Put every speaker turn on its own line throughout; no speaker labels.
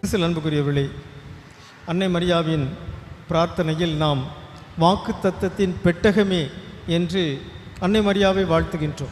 கிறிஸ்துவில் அன்புக்குரியவர்களே அன்னை மரியாவின் பிரார்த்தனையில் நாம் வாக்கு தத்தத்தின் பெட்டகமே என்று அன்னை மரியாவை வாழ்த்துகின்றோம்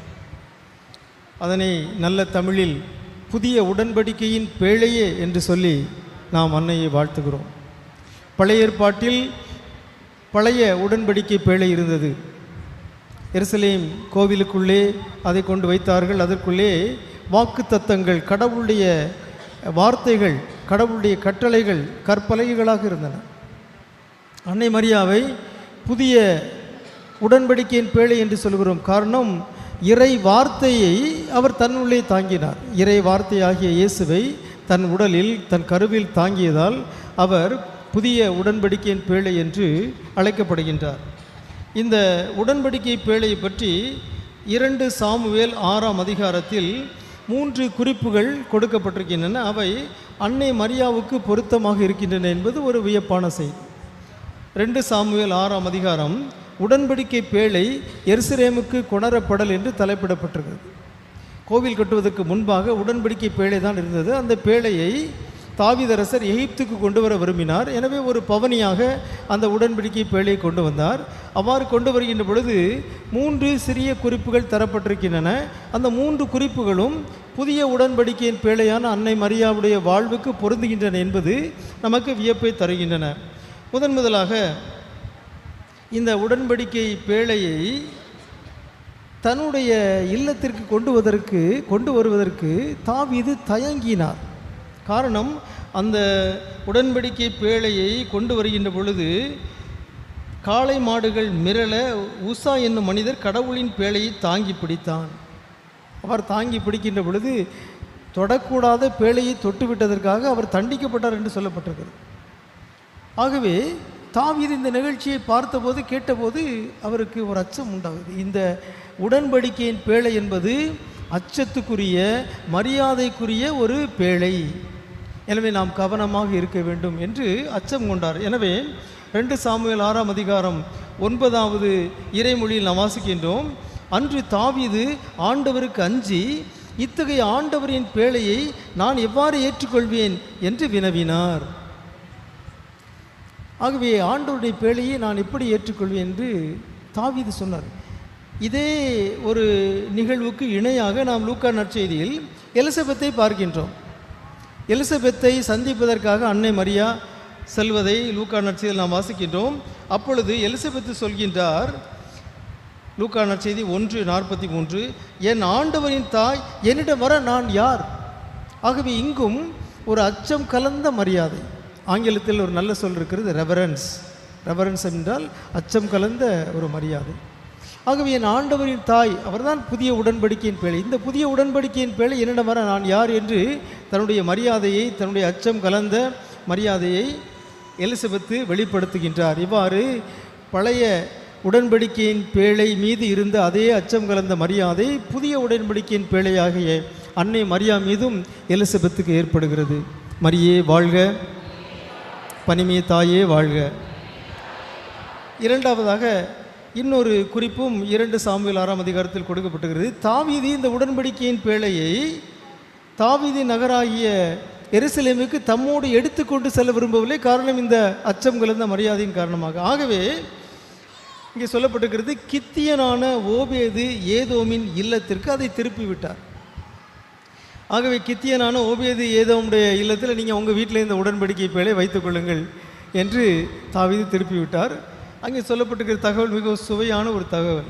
அதனை நல்ல தமிழில் புதிய உடன்படிக்கையின் பேழையே என்று சொல்லி நாம் அன்னையை வாழ்த்துகிறோம் பழைய ஏற்பாட்டில் பழைய உடன்படிக்கை பேழை இருந்தது எருசலேம் கோவிலுக்குள்ளே அதை கொண்டு வைத்தார்கள் அதற்குள்ளே வாக்கு தத்தங்கள் கடவுளுடைய வார்த்தைகள் கடவுளுடைய கட்டளைகள் கற்பலகைகளாக இருந்தன அன்னை மரியாவை புதிய உடன்படிக்கையின் பேழை என்று சொல்கிறோம் காரணம் இறை வார்த்தையை அவர் தன்னுள்ளே தாங்கினார் இறை வார்த்தையாகிய இயேசுவை தன் உடலில் தன் கருவில் தாங்கியதால் அவர் புதிய உடன்படிக்கையின் பேழை என்று அழைக்கப்படுகின்றார் இந்த உடன்படிக்கை பேழையை பற்றி இரண்டு சாமுவேல் ஆறாம் அதிகாரத்தில் மூன்று குறிப்புகள் கொடுக்கப்பட்டிருக்கின்றன அவை அன்னை மரியாவுக்கு பொருத்தமாக இருக்கின்றன என்பது ஒரு வியப்பான செய்தி ரெண்டு சாமுவேல் ஆறாம் அதிகாரம் உடன்படிக்கை பேழை எருசலேமுக்கு கொணரப்படல் என்று தலைப்பிடப்பட்டிருக்கிறது கோவில் கட்டுவதற்கு முன்பாக உடன்படிக்கை பேழை தான் இருந்தது அந்த பேழையை தாவிதரசர் எகிப்துக்கு கொண்டு வர விரும்பினார் எனவே ஒரு பவனியாக அந்த உடன்படிக்கை பேழையை கொண்டு வந்தார் அவ்வாறு கொண்டு வருகின்ற பொழுது மூன்று சிறிய குறிப்புகள் தரப்பட்டிருக்கின்றன அந்த மூன்று குறிப்புகளும் புதிய உடன்படிக்கையின் பேழையான அன்னை மரியாவுடைய வாழ்வுக்கு பொருந்துகின்றன என்பது நமக்கு வியப்பை தருகின்றன முதன் முதலாக இந்த உடன்படிக்கை பேழையை தன்னுடைய இல்லத்திற்கு கொண்டு வருவதற்கு கொண்டு வருவதற்கு தாவீது தயங்கினார் காரணம் அந்த உடன்படிக்கை பேழையை கொண்டு வருகின்ற பொழுது காளை மாடுகள் மிரள உஷா என்னும் மனிதர் கடவுளின் பேழையை தாங்கி பிடித்தான் அவர் தாங்கி பிடிக்கின்ற பொழுது தொடக்கூடாத பேழையை தொட்டுவிட்டதற்காக அவர் தண்டிக்கப்பட்டார் என்று சொல்லப்பட்டிருக்கிறது ஆகவே தாவீது இந்த நிகழ்ச்சியை பார்த்தபோது கேட்டபோது அவருக்கு ஒரு அச்சம் உண்டாகுது இந்த உடன்படிக்கையின் பேழை என்பது அச்சத்துக்குரிய மரியாதைக்குரிய ஒரு பேழை எனவே நாம் கவனமாக இருக்க வேண்டும் என்று அச்சம் கொண்டார் எனவே ரெண்டு சாமுவேல் ஆறாம் அதிகாரம் ஒன்பதாவது இறைமொழியில் நாம் வாசிக்கின்றோம் அன்று தாவீது ஆண்டவருக்கு அஞ்சி இத்தகைய ஆண்டவரின் பேழையை நான் எவ்வாறு ஏற்றுக்கொள்வேன் என்று வினவினார் ஆகவே ஆண்டவருடைய பேழையை நான் எப்படி ஏற்றுக்கொள்வேன் என்று தாவீது சொன்னார் இதே ஒரு நிகழ்வுக்கு இணையாக நாம் லூக்கா நற்செய்தியில் எலிசபெத்தை பார்க்கின்றோம் எலிசபெத்தை சந்திப்பதற்காக அன்னை மரியா செல்வதை லூக்கா நற்செய்தியில் நாம் வாசிக்கின்றோம் அப்பொழுது எலிசபெத்து சொல்கின்றார் லூக்கா நற்செய்தி ஒன்று நாற்பத்தி மூன்று என் ஆண்டவரின் தாய் என்னிடம் வர நான் யார் ஆகவே இங்கும் ஒரு அச்சம் கலந்த மரியாதை ஆங்கிலத்தில் ஒரு நல்ல சொல் இருக்கிறது ரெவரன்ஸ் ரெவரன்ஸ் என்றால் அச்சம் கலந்த ஒரு மரியாதை ஆகவே என் ஆண்டவரின் தாய் அவர்தான் புதிய உடன்படிக்கையின் பேழை இந்த புதிய உடன்படிக்கையின் பேழை என்னிடம் வர நான் யார் என்று தன்னுடைய மரியாதையை தன்னுடைய அச்சம் கலந்த மரியாதையை எலிசபெத்து வெளிப்படுத்துகின்றார் இவ்வாறு பழைய உடன்படிக்கையின் பேழை மீது இருந்த அதே அச்சம் கலந்த மரியாதை புதிய உடன்படிக்கையின் பேழையாகிய அன்னை மரியா மீதும் எலிசபெத்துக்கு ஏற்படுகிறது மரியே வாழ்க பனிமே தாயே வாழ்க இரண்டாவதாக இன்னொரு குறிப்பும் இரண்டு சாமுவேல் ஆறாம் அதிகாரத்தில் கொடுக்கப்பட்டுகிறது தாவீதி இந்த உடன்படிக்கையின் பேழையை தாவீதி நகராகிய எருசலேமுக்கு தம்மோடு எடுத்துக்கொண்டு செல்ல விரும்பவில்லை காரணம் இந்த அச்சம் கலந்த மரியாதையின் காரணமாக ஆகவே இங்கே சொல்லப்பட்டிருக்கிறது கித்தியனான ஓபேது ஏதோமின் இல்லத்திற்கு அதை திருப்பி விட்டார் ஆகவே கித்தியனான ஓபேது ஏதோமுடைய இல்லத்தில் நீங்கள் உங்கள் வீட்டில் இந்த உடன்படிக்கை பேழை வைத்துக் கொள்ளுங்கள் என்று தாவீது திருப்பி விட்டார் அங்கே சொல்லப்பட்டிருக்கிற தகவல் மிகவும் சுவையான ஒரு தகவல்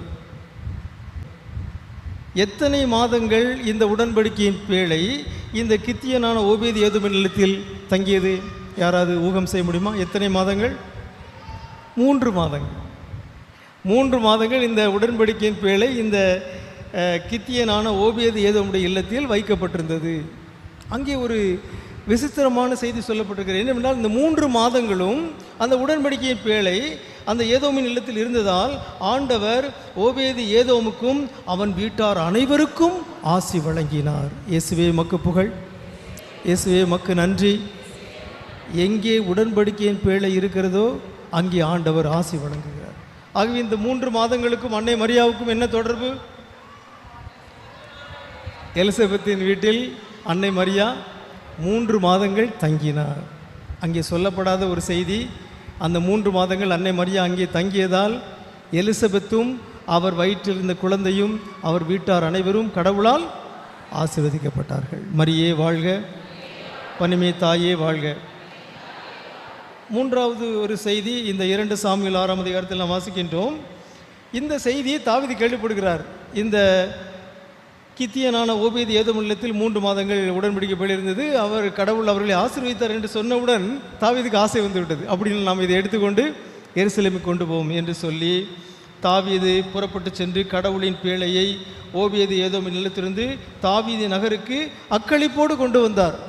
எத்தனை மாதங்கள் இந்த உடன்படிக்கையின் பேழை இந்த கித்தியனான ஓபேது ஏதுமின் இல்லத்தில் தங்கியது யாராவது ஊகம் செய்ய முடியுமா எத்தனை மாதங்கள் மூன்று மாதங்கள் மூன்று மாதங்கள் இந்த உடன்படிக்கையின் பேழை இந்த அஹ், கித்தியனான ஓபியது ஏதோமுடைய இல்லத்தில் வைக்கப்பட்டிருந்தது அங்கே ஒரு விசித்திரமான செய்தி சொல்லப்பட்டிருக்கிறது என்னவென்றால் இந்த மூன்று மாதங்களும் அந்த உடன்படிக்கையின் பேழை அந்த ஏதோமின் இல்லத்தில் இருந்ததால் ஆண்டவர் ஓபேது ஏதோமுக்கும் அவன் வீட்டார் அனைவருக்கும் ஆசி வழங்கினார் இயேசுவே மக்கு புகழ் இயேசுவே மக்கு நன்றி எங்கே உடன்படிக்கையின் பேழை இருக்கிறதோ அங்கே ஆண்டவர் ஆசி வழங்குகிறார் ஆகவே இந்த மூன்று மாதங்களுக்கும் அன்னை மரியாவுக்கும் என்ன தொடர்பு எலிசபெத்தின் வீட்டில் அன்னை மரியா மூன்று மாதங்கள் தங்கினார் அங்கே சொல்லப்படாத ஒரு செய்தி அந்த மூன்று மாதங்கள் அன்னை மரியா அங்கே தங்கியதால் எலிசபெத்தும் அவர் வயிற்றில் இருந்த குழந்தையும் அவர் வீட்டார் அனைவரும் கடவுளால் ஆசீர்வதிக்கப்பட்டார்கள் மரியே வாழ்க பனிமே தாயே வாழ்க மூன்றாவது ஒரு செய்தி இந்த இரண்டு சாமியில் ஆறாம் அதிகாரத்தில் நாம் வாசிக்கின்றோம் இந்த செய்தியை தாவிதி கேள்விப்படுகிறார் இந்த கித்தியனான ஓபேதி ஏதமில்லத்தில் மூன்று மாதங்கள் உடன்படிக்கை இருந்தது அவர் கடவுள் அவர்களை ஆசீர்வதித்தார் என்று சொன்னவுடன் தாவீதுக்கு ஆசை வந்து விட்டது அப்படின்னு நாம் இதை எடுத்துக்கொண்டு எருசலேமுக்கு கொண்டு போவோம் என்று சொல்லி தாவீது புறப்பட்டு சென்று கடவுளின் பேழையை ஓவியது ஏதோ நிலத்திலிருந்து தாவீது நகருக்கு அக்களிப்போடு கொண்டு வந்தார்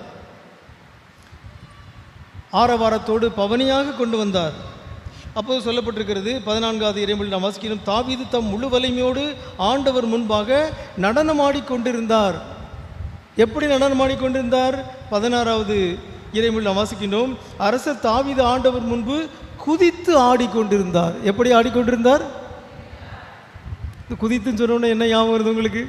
ஆரவாரத்தோடு பவனியாக கொண்டு வந்தார் அப்போது சொல்லப்பட்டிருக்கிறது பதினான்காவது இறைமொழி நாம் வாசிக்கிறோம் தாவீது தம் முழு வலிமையோடு ஆண்டவர் முன்பாக நடனமாடிக் கொண்டிருந்தார் எப்படி நடனமாடிக்கொண்டிருந்தார் பதினாறாவது இறைமொழி நாம் வாசிக்கின்றோம் அரசர் தாவீது ஆண்டவர் முன்பு குதித்து ஆடிக்கொண்டிருந்தார் எப்படி ஆடிக்கொண்டிருந்தார் இந்த குதித்துன்னு சொன்னோன்னே என்ன ஞாபகம் வருது உங்களுக்கு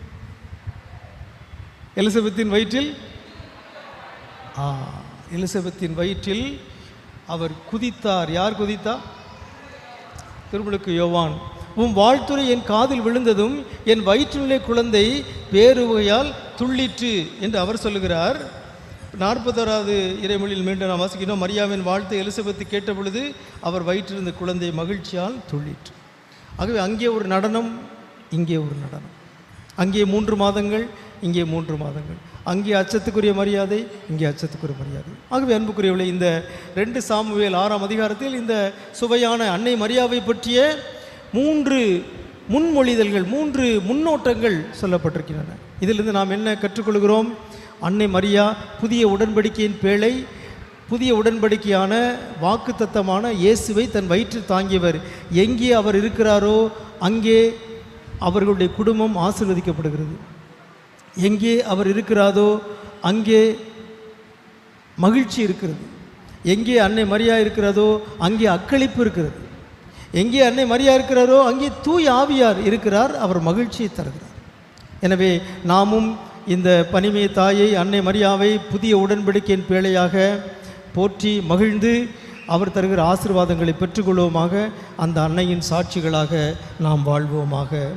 எலிசபெத்தின் வயிற்றில் ஆ எலிசபெத்தின் வயிற்றில் அவர் குதித்தார் யார் குதித்தா திருமுழுக்கு யோவான் உம் வாழ்த்துறை என் காதில் விழுந்ததும் என் வயிற்றிலே குழந்தை பேருவையால் துள்ளிற்று என்று அவர் சொல்லுகிறார் நாற்பத்தோராவது இறைமொழியில் மீண்டும் நாம் வாசிக்கிறோம் மரியாவின் வாழ்த்து எலிசபெத்து கேட்ட பொழுது அவர் வயிற்றிருந்த குழந்தை மகிழ்ச்சியால் துள்ளிற்று ஆகவே அங்கே ஒரு நடனம் இங்கே ஒரு நடனம் அங்கே மூன்று மாதங்கள் இங்கே மூன்று மாதங்கள் அங்கே அச்சத்துக்குரிய மரியாதை இங்கே அச்சத்துக்குரிய மரியாதை ஆகவே அன்புக்குரியவளை இந்த ரெண்டு சாமுவேல் ஆறாம் அதிகாரத்தில் இந்த சுவையான அன்னை மரியாவை பற்றிய மூன்று முன்மொழிதல்கள் மூன்று முன்னோட்டங்கள் சொல்லப்பட்டிருக்கின்றன இதிலிருந்து நாம் என்ன கற்றுக்கொள்கிறோம் அன்னை மரியா புதிய உடன்படிக்கையின் பேழை புதிய உடன்படிக்கையான வாக்குத்தத்தமான இயேசுவை தன் வயிற்றில் தாங்கியவர் எங்கே அவர் இருக்கிறாரோ அங்கே அவர்களுடைய குடும்பம் ஆசீர்வதிக்கப்படுகிறது எங்கே அவர் இருக்கிறாரோ அங்கே மகிழ்ச்சி இருக்கிறது எங்கே அன்னை மரியா இருக்கிறதோ அங்கே அக்களிப்பு இருக்கிறது எங்கே அன்னை மரியா இருக்கிறாரோ அங்கே தூய் ஆவியார் இருக்கிறார் அவர் மகிழ்ச்சியை தருகிறார் எனவே நாமும் இந்த பனிமை தாயை அன்னை மரியாவை புதிய உடன்படிக்கையின் பேழையாக போற்றி மகிழ்ந்து அவர் தருகிற ஆசீர்வாதங்களை பெற்றுக்கொள்வோமாக அந்த அன்னையின் சாட்சிகளாக நாம் வாழ்வோமாக